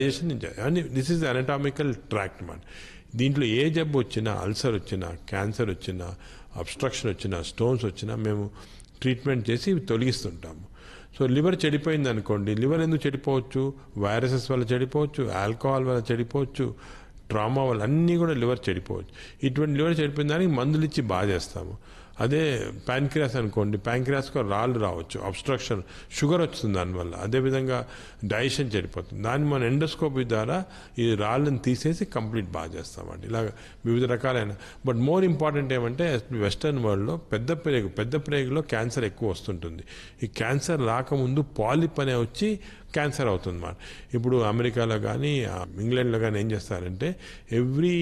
అని this is anatomical tract అన్నమాట దీంట్లో ఏ జబ్బు వచ్చినా అల్సర్ వచ్చినా క్యాన్సర్ వచ్చినా అబ్స్ట్రక్షన్ వచ్చినా స్టోన్స్ వచ్చినా మేము ట్రీట్మెంట్ చేసి తొలగిస్తుంటాము సో లివర్ చెడిపోయింది అనుకోండి లివర్ ఎందుకు చెడిపోవచ్చు వైరసెస్ వల్ల చెడిపోవచ్చు ఆల్కహాల్ వల్ల చెడిపోవచ్చు ట్రామా వల్ల అన్నీ కూడా లివర్ చెడిపోవచ్చు ఇటువంటి లివర్ చెడిపోయిన దానికి మందులు ఇచ్చి బాగా చేస్తాము అదే ప్యాంక్రియాస్ అనుకోండి ప్యాంక్రియాస్కు రాళ్ళు రావచ్చు అబ్స్ట్రక్షన్ షుగర్ వస్తుంది దానివల్ల అదేవిధంగా డైజెషన్ చెడిపోతుంది దాన్ని మన ఎండోస్కోపీ ద్వారా ఈ రాళ్ళని తీసేసి కంప్లీట్ బాగా చేస్తామండి ఇలాగ వివిధ రకాలైన బట్ మోర్ ఇంపార్టెంట్ ఏమంటే వెస్టర్న్ వరల్డ్లో పెద్ద ప్రేగు పెద్ద ప్రేగులో క్యాన్సర్ ఎక్కువ వస్తుంటుంది ఈ క్యాన్సర్ రాకముందు పాలిప్ అనే వచ్చి క్యాన్సర్ అవుతుంది అన్నమాట ఇప్పుడు అమెరికాలో కానీ ఇంగ్లాండ్లో కానీ ఏం చేస్తారంటే every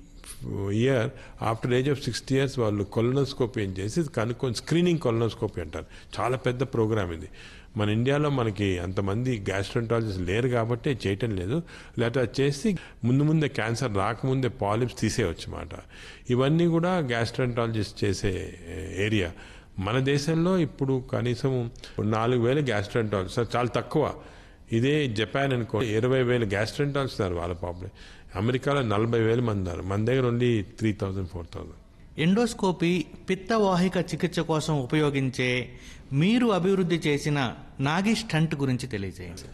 year after age of sixty years వాళ్ళు కొలనోస్కోపీ ఏం చేసి కనుక్కొని స్క్రీనింగ్ కొలనోస్కోపీ అంటారు చాలా పెద్ద ప్రోగ్రామ్ ఇది మన ఇండియాలో మనకి అంతమంది గ్యాస్ట్రంటాలజిస్ట్ లేరు కాబట్టి చేయటం లేదు లేకపోతే అది చేసి ముందు ముందే క్యాన్సర్ రాకముందే పాలిప్స్ తీసేయచ్చు అన్నమాట ఇవన్నీ కూడా గ్యాస్ట్రంటాలజిస్ట్ చేసే ఏరియా మన దేశంలో ఇప్పుడు కనీసం నాలుగు వేల గ్యాస్ట్రంటాలజిస్ట్ చాలా తక్కువ ఇదే జపాన్ అనుకో ఇరవై వేలు గ్యాస్ట్రంటాలజిస్ట్ ఉన్నారు వాళ్ళ పాపులేషన్ అమెరికాలో నలభై వేల మంది ఉన్నారు మన దగ్గర only three thousand four thousand endoscopy పిత్తవాహిక చికిత్స కోసం ఉపయోగించే మీరు అభివృద్ధి చేసిన నాగి స్టంట్ గురించి తెలియజేయండి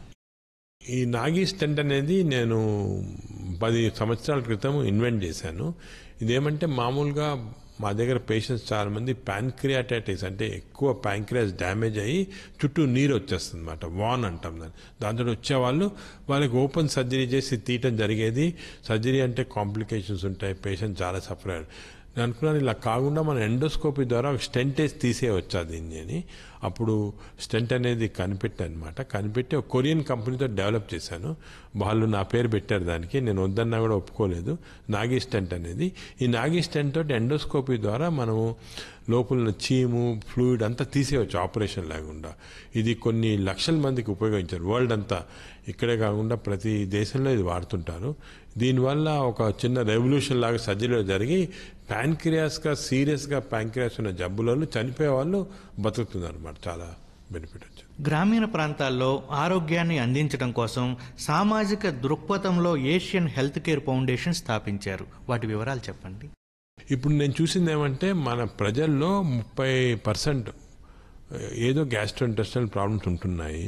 ఈ నాగి స్టెంట్ అనేది నేను పది సంవత్సరాల క్రితం ఇన్వెంట్ చేశాను ఇదేమంటే మామూలుగా మా దగ్గర పేషెంట్స్ చాలా మంది ప్యాన్క్రియాటైటిస్ అంటే ఎక్కువ ప్యాంక్రియాస్ డ్యామేజ్ అయ్యి చుట్టూ నీరు వచ్చేస్తుంది అనమాట వాన్ అంటాం దాన్ని దాంతో వచ్చేవాళ్ళు వాళ్ళకి ఓపెన్ సర్జరీ చేసి తీయటం జరిగేది సర్జరీ అంటే కాంప్లికేషన్స్ ఉంటాయి పేషెంట్ చాలా సఫర్ అయ్యారు నేను అనుకున్నాను ఇలా కాకుండా మన ఎండోస్కోపీ ద్వారా ఒక స్టెంట్ వేసి తీసేయవచ్చా దీన్ని అని అప్పుడు స్టెంట్ అనేది కనిపెట్టాను అనమాట కనిపెట్టి ఒక కొరియన్ కంపెనీతో డెవలప్ చేశాను వాళ్ళు నా పేరు పెట్టారు దానికి నేను వద్దన్నా కూడా ఒప్పుకోలేదు నాగి స్టెంట్ అనేది ఈ నాగి స్టెంట్ తోటి ఎండోస్కోపీ ద్వారా మనము లోపల చీము ఫ్లూయిడ్ అంతా తీసేయవచ్చు ఆపరేషన్ లేకుండా ఇది కొన్ని లక్షల మందికి ఉపయోగించారు వరల్డ్ అంతా ఇక్కడే కాకుండా ప్రతి దేశంలో ఇది వాడుతుంటారు దీనివల్ల ఒక చిన్న రెవల్యూషన్ లాగా సర్జరీలో జరిగి ప్యాంక్రియాస్గా సీరియస్గా ప్యాంక్రియాస్ ఉన్న జబ్బులలో చనిపోయే వాళ్ళు బతుకుతున్నారు అన్నమాట చాలా బెనిఫిట్ వచ్చింది గ్రామీణ ప్రాంతాల్లో ఆరోగ్యాన్ని అందించడం కోసం సామాజిక దృక్పథంలో ఏషియన్ హెల్త్ కేర్ ఫౌండేషన్ స్థాపించారు వాటి వివరాలు చెప్పండి ఇప్పుడు నేను చూసింది ఏమంటే మన ప్రజల్లో ముప్పై పర్సెంట్ ఏదో గ్యాస్ట్రోఇంటెస్టల్ ప్రాబ్లమ్స్ ఉంటున్నాయి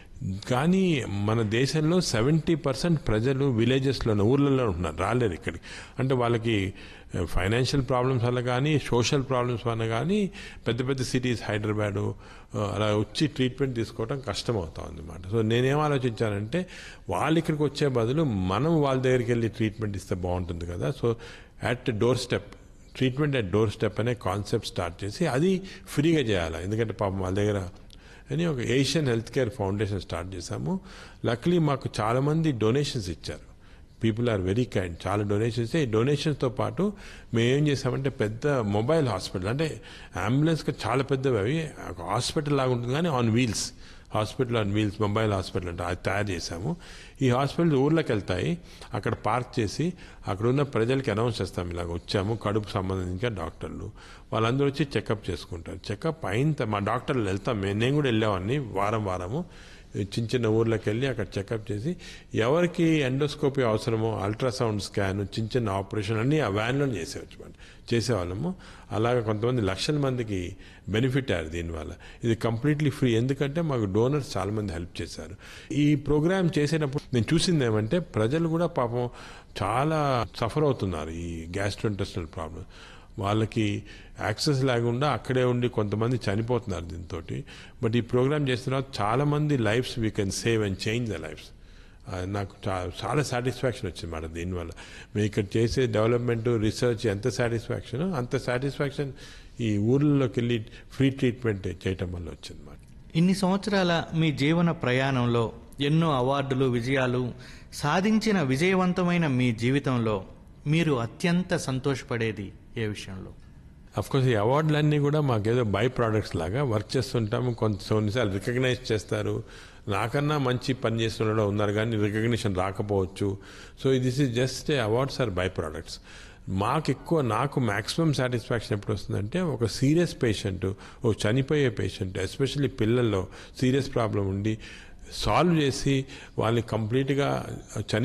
కానీ మన దేశంలో సెవెంటీ పర్సెంట్ ప్రజలు విలేజెస్లో ఊర్లలో ఉంటున్నారు రాలేరు ఇక్కడికి అంటే వాళ్ళకి ఫైనాన్షియల్ ప్రాబ్లమ్స్ వల్ల కానీ సోషల్ ప్రాబ్లమ్స్ వల్ల కానీ పెద్ద పెద్ద సిటీస్ హైదరాబాదు అలా వచ్చి ట్రీట్మెంట్ తీసుకోవడం కష్టం అవుతా ఉంది అనమాట సో నేనేం ఆలోచించానంటే వాళ్ళు ఇక్కడికి వచ్చే బదులు మనం వాళ్ళ దగ్గరికి వెళ్ళి ట్రీట్మెంట్ ఇస్తే బాగుంటుంది కదా so at door step treatment at door step అనే కాన్సెప్ట్ స్టార్ట్ చేసి అది ఫ్రీగా చేయాలి ఎందుకంటే పాపం వాళ్ళ దగ్గర అని ఒక Asian health care foundation start చేశాము లక్లీ మాకు చాలామంది డొనేషన్స్ ఇచ్చారు పీపుల్ ఆర్ వెరీ కైండ్ చాలా డొనేషన్స్ ఈ డొనేషన్స్తో పాటు మేము ఏం చేసామంటే పెద్ద మొబైల్ హాస్పిటల్ అంటే అంబులెన్స్కి చాలా పెద్దవి అవి ఒక హాస్పిటల్ లాగా ఉంటుంది కానీ on wheels hospital on wheels mobile hospital అంటే అది తయారు చేశాము ఈ హాస్పిటల్ ఊర్లోకి వెళ్తాయి అక్కడ పార్క్ చేసి అక్కడ ఉన్న ప్రజలకి అనౌన్స్ చేస్తాం ఇలాగ వచ్చాము కడుపు సంబంధించిన డాక్టర్లు వాళ్ళందరూ వచ్చి చెకప్ చేసుకుంటారు చెకప్ అయిన మా డాక్టర్లు వెళ్తాం నేను కూడా వెళ్ళేవాడిని వారం వారము చిన్న చిన్న ఊర్లోకి వెళ్ళి అక్కడ చెకప్ చేసి ఎవరికి ఎండోస్కోపీ అవసరమో అల్ట్రాసౌండ్ స్కాన్ చిన్న చిన్న ఆపరేషన్ అన్నీ ఆ వ్యాన్లో చేసేవచ్చు మనం చేసేవాళ్ళము అలాగ కొంతమంది లక్షల మందికి బెనిఫిట్ అయ్యారు దీనివల్ల ఇది కంప్లీట్లీ ఫ్రీ ఎందుకంటే మాకు డోనర్స్ చాలామంది హెల్ప్ చేశారు ఈ ప్రోగ్రామ్ చేసేటప్పుడు నేను చూసింది ఏమంటే ప్రజలు కూడా పాపం చాలా సఫర్ అవుతున్నారు ఈ గ్యాస్ట్రోఇంటెస్టల్ ప్రాబ్లం వాళ్ళకి యాక్సెస్ లేకుండా అక్కడే ఉండి కొంతమంది చనిపోతున్నారు దీంతో బట్ ఈ ప్రోగ్రామ్ చేసిన తర్వాత చాలామంది lives we can save and change the lives నాకు చాలా సాటిస్ఫాక్షన్ వచ్చింది మాట దీనివల్ల మేము ఇక్కడ చేసే డెవలప్మెంట్ రీసెర్చ్ ఎంత సాటిస్ఫాక్షన్ అంత సాటిస్ఫాక్షన్ ఈ ఊర్లలోకి వెళ్ళి ఫ్రీ ట్రీట్మెంట్ చేయటం వల్ల వచ్చింది మాట ఇన్ని సంవత్సరాల మీ జీవన ప్రయాణంలో ఎన్నో అవార్డులు విజయాలు సాధించిన విజయవంతమైన మీ జీవితంలో మీరు అత్యంత సంతోషపడేది ఏ విషయంలో కోర్స్ ఈ అవార్డులన్నీ కూడా మాకేదో బై ప్రోడక్ట్స్ లాగా వర్క్ చేస్తుంటాము కొంత కొన్నిసార్లు రికగ్నైజ్ చేస్తారు నాకన్నా మంచి పని చేస్తున్న ఉన్నారు కానీ రికగ్నిషన్ రాకపోవచ్చు so this is just awards are by products మాకు ఎక్కువ నాకు మ్యాక్సిమం సాటిస్ఫాక్షన్ ఎప్పుడు వస్తుందంటే ఒక సీరియస్ పేషెంట్ ఓ చనిపోయే పేషెంట్ ఎస్పెషల్లీ పిల్లల్లో సీరియస్ ప్రాబ్లం ఉండి సాల్వ్ చేసి వాళ్ళని కంప్లీట్గా చని